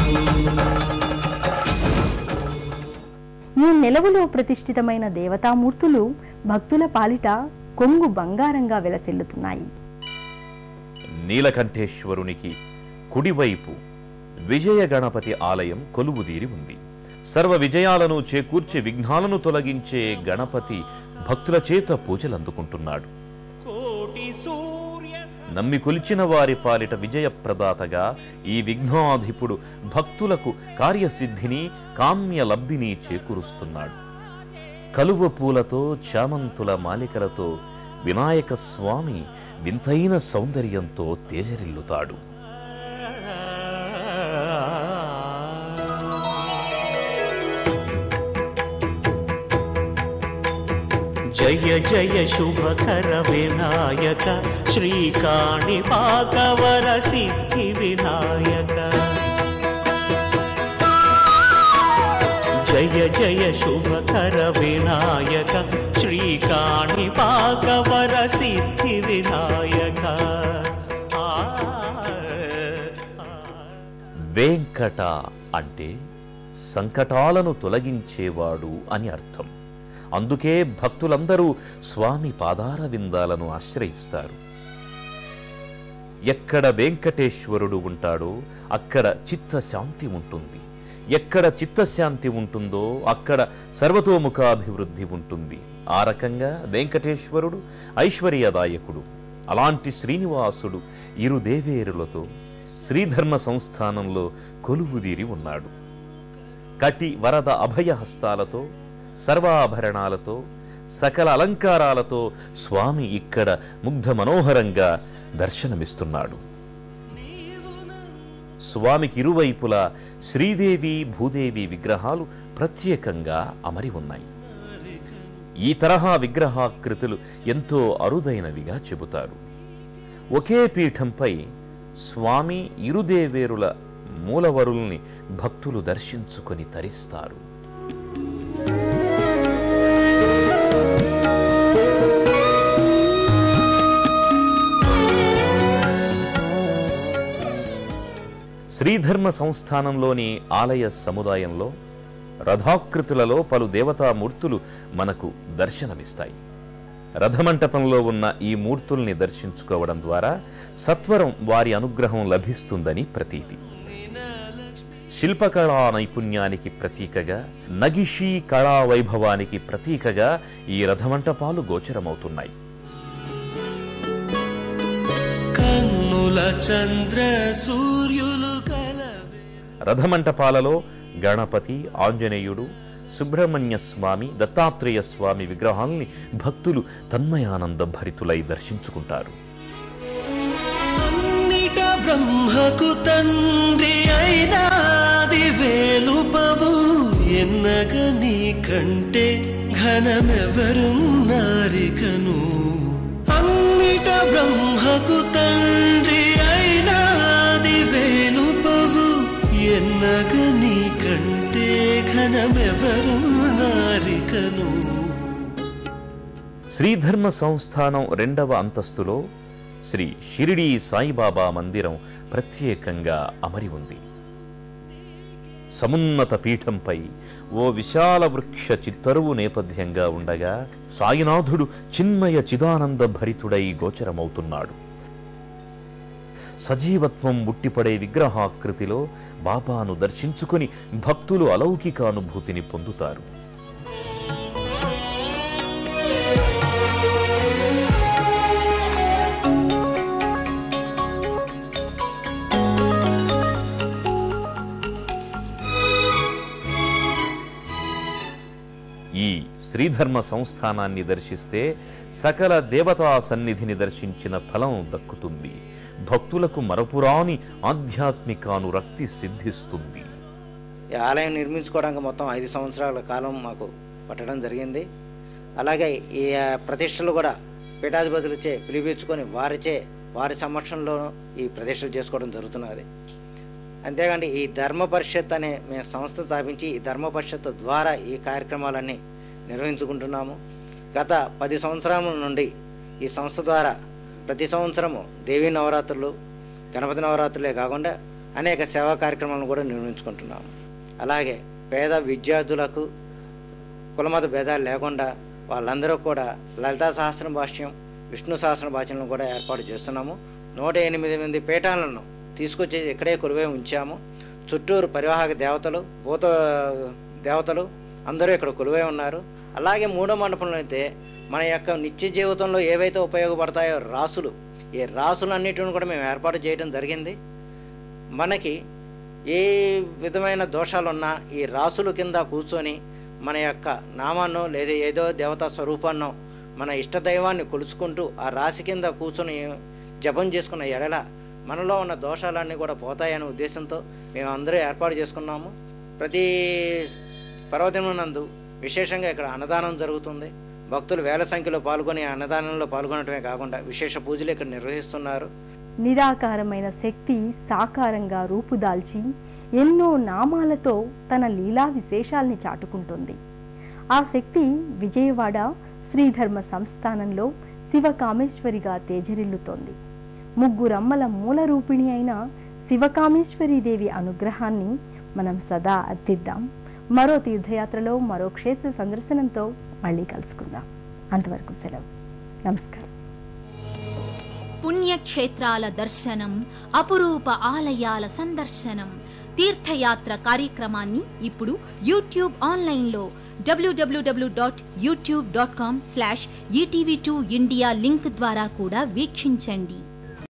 ఈ నెలవులో ప్రతిష్ఠితమైన దేవతామూర్తులు భక్తుల పాలిట కొంగు బంగారంగా వెలసిల్లుతున్నాయి నీలకంఠేశ్వరునికి కుడివైపు విజయ గణపతి ఆలయం కొలువుదీరి ఉంది సర్వ విజయాలను చేకూర్చి విఘ్నాలను తొలగించే గణపతి భక్తుల చేత పూజలందుకుంటున్నాడు నమ్మి కొలిచిన వారి పాలిట విజయప్రదాతగా ఈ విఘ్నాధిపుడు భక్తులకు కార్యసిద్ధిని కామ్య లబ్ధిని చేకూరుస్తున్నాడు కలువ పూలతో చామంతుల మాలికలతో వినాయక స్వామి వింతైన సౌందర్యంతో తేజరిల్లుతాడు జయ జయ శుభకర వినాయక శ్రీకాణిపాకవర సిద్ధి వినాయక జయ జయ శుభకర వినాయక శ్రీకాణిపాకవర సిద్ధి వినాయక ఆ, ఆ. వెంకట అంటే సంకటాలను తొలగించేవాడు అని అర్థం అందుకే భక్తులందరూ స్వామి పాదార విందాలను ఆశ్రయిస్తారు ఎక్కడ వెంకటేశ్వరుడు ఉంటాడో అక్కడ చిత్తశాంతి ఉంటుంది ఎక్కడ చిత్తశాంతి ఉంటుందో అక్కడ సర్వతోముఖాభివృద్ధి ఉంటుంది ఆ రకంగా వెంకటేశ్వరుడు ఐశ్వర్యదాయకుడు అలాంటి శ్రీనివాసుడు ఇరు దేవేరులతో శ్రీధర్మ సంస్థానంలో కొలువుదీరి ఉన్నాడు కటి వరద అభయహస్తాలతో సర్వాభరణాలతో సకల అలంకారాలతో స్వామి ఇక్కడ ముగ్ధ మనోహరంగా దర్శనమిస్తున్నాడు స్వామికి ఇరువైపులా శ్రీదేవి భూదేవి విగ్రహాలు ప్రత్యేకంగా అమరి ఉన్నాయి ఈ తరహా విగ్రహాకృతులు ఎంతో అరుదైనవిగా చెబుతారు ఒకే పీఠంపై స్వామి ఇరుదేవేరుల మూలవరుల్ని భక్తులు దర్శించుకొని తరిస్తారు శ్రీధర్మ సంస్థానంలోని ఆలయ సముదాయంలో రథాకృతులలో పలు దేవతామూర్తులు మనకు దర్శనమిస్తాయి రథమంటపంలో ఉన్న ఈ మూర్తుల్ని దర్శించుకోవడం ద్వారా సత్వరం వారి అనుగ్రహం లభిస్తుందని ప్రతీతి శిల్పకళా నైపుణ్యానికి ప్రతీకగా నగిషీ కళా వైభవానికి ప్రతీకగా ఈ రథమంటపాలు గోచరమవుతున్నాయి కన్నుల చంద్ర సూర్యులు కలవే రథమంటపాలలో గణపతి ఆంజనేయుడు సుబ్రహ్మణ్య స్వామి దత్తాత్రేయ స్వామి విగ్రహాల్ని భక్తులు తన్మయానంద భరితులై దర్శించుకుంటారు అన్నిట బ్రహ్మకు తండ్రి అయినాది వేలుపవు ఎన్నగ నీ కంటే ఘనమెవరున్నారికను అన్నిట బ్రహ్మకు తండ్రి అయినాది వేలుపవు ఎన్నగ నీ కంటే ఘనమెవరున్నారికను శ్రీధర్మ సంస్థానం రెండవ అంతస్తులో శ్రీ షిరిడీ సాయిబాబా మందిరం ప్రత్యేకంగా అమరి ఉంది సమున్నత పీఠంపై ఓ విశాల వృక్ష చిత్తరువు నేపథ్యంగా ఉండగా సాయినాథుడు చిన్మయ చిదానంద భరితుడై గోచరమవుతున్నాడు సజీవత్వం ముట్టిపడే విగ్రహాకృతిలో బాబాను దర్శించుకుని భక్తులు అలౌకిక అనుభూతిని పొందుతారు ఈ శ్రీధర్మ సంస్థానాన్ని దర్శిస్తే సకల దేవతా సన్నిధిని దర్శించిన ఫలం దక్కుతుంది భక్తులకు మరపురాని ఆధ్యాత్మికానురక్తి సిద్ధిస్తుంది ఈ ఆలయం నిర్మించుకోవడానికి మొత్తం ఐదు సంవత్సరాల కాలం మాకు పట్టడం జరిగింది అలాగే ఈ ఆ, ప్రతిష్టలు కూడా పీఠాధిపతులచే పిలిపించుకొని వారిచే వారి సమక్షంలోనూ ఈ ప్రతిష్టలు చేసుకోవడం జరుగుతున్నది అంతేకాని ఈ ధర్మ పరిషత్ అనే మేము సంస్థ స్థాపించి ఈ ధర్మ పరిషత్ ద్వారా ఈ కార్యక్రమాలన్నీ నిర్వహించుకుంటున్నాము గత పది సంవత్సరాల నుండి ఈ సంస్థ ద్వారా ప్రతి సంవత్సరము దేవీ నవరాత్రులు గణపతి నవరాత్రులే కాకుండా అనేక సేవా కార్యక్రమాలను కూడా నిర్వహించుకుంటున్నాము అలాగే పేద విద్యార్థులకు కులమత భేదాలు లేకుండా వాళ్ళందరూ కూడా లలితా సహస్ర భాష్యం విష్ణు సహస్ర భాష్యం కూడా ఏర్పాటు చేస్తున్నాము నూట ఎనిమిది మంది పీఠాలను తీసుకొచ్చి ఇక్కడే కొలువై ఉంచాము చుట్టూరు పరివాహక దేవతలు భూత దేవతలు అందరూ ఇక్కడ కొలువై ఉన్నారు అలాగే మూడో మండపంలో అయితే మన యొక్క నిత్య జీవితంలో ఏవైతే ఉపయోగపడతాయో రాసులు ఈ రాసులన్నిటిని కూడా మేము ఏర్పాటు చేయడం జరిగింది మనకి ఏ విధమైన దోషాలున్నా ఈ రాసుల కింద కూర్చొని మన యొక్క నామాన్నో లేదా ఏదో దేవతా స్వరూపాన్నో మన ఇష్టదైవాన్ని కొలుచుకుంటూ ఆ రాశి కింద కూర్చొని జపం చేసుకున్న ఎడల మనలో ఉన్న దోషాలన్నీ కూడా పోతాయనే ఉద్దేశంతో మేము అందరూ ఏర్పాటు చేసుకున్నాము ప్రతి పర్వదినం విశేషంగా ఇక్కడ అన్నదానం జరుగుతుంది భక్తులు వేల సంఖ్యలో పాల్గొని ఆ అన్నదానంలో పాల్గొనడమే కాకుండా విశేష పూజలు ఇక్కడ నిర్వహిస్తున్నారు నిరాకారమైన శక్తి సాకారంగా రూపుదాల్చి ఎన్నో నామాలతో తన లీలా విశేషాల్ని చాటుకుంటుంది ఆ శక్తి విజయవాడ శ్రీధర్మ సంస్థానంలో శివకామేశ్వరిగా తేజరిల్లుతోంది ముగ్గురమ్మల మూల రూపిణి అయిన శివకామేశ్వరీదేవి అనుగ్రహాన్ని మనం సదా అర్థిద్దాం మరో తీర్థయాత్రలో మరో క్షేత్ర సందర్శనంతో మళ్ళీ కలుసుకుందాం అంతవరకు సెలవు నమస్కారం పుణ్యక్షేత్రాల దర్శనం అపురూప ఆలయాల సందర్శనం తీర్థయాత్ర కార్యక్రమాన్ని ఇప్పుడు యూట్యూబ్ ఆన్లైన్లో W W W dot YouTube dot com slash ETV two India link ద్వారా కూడా వీక్షించండి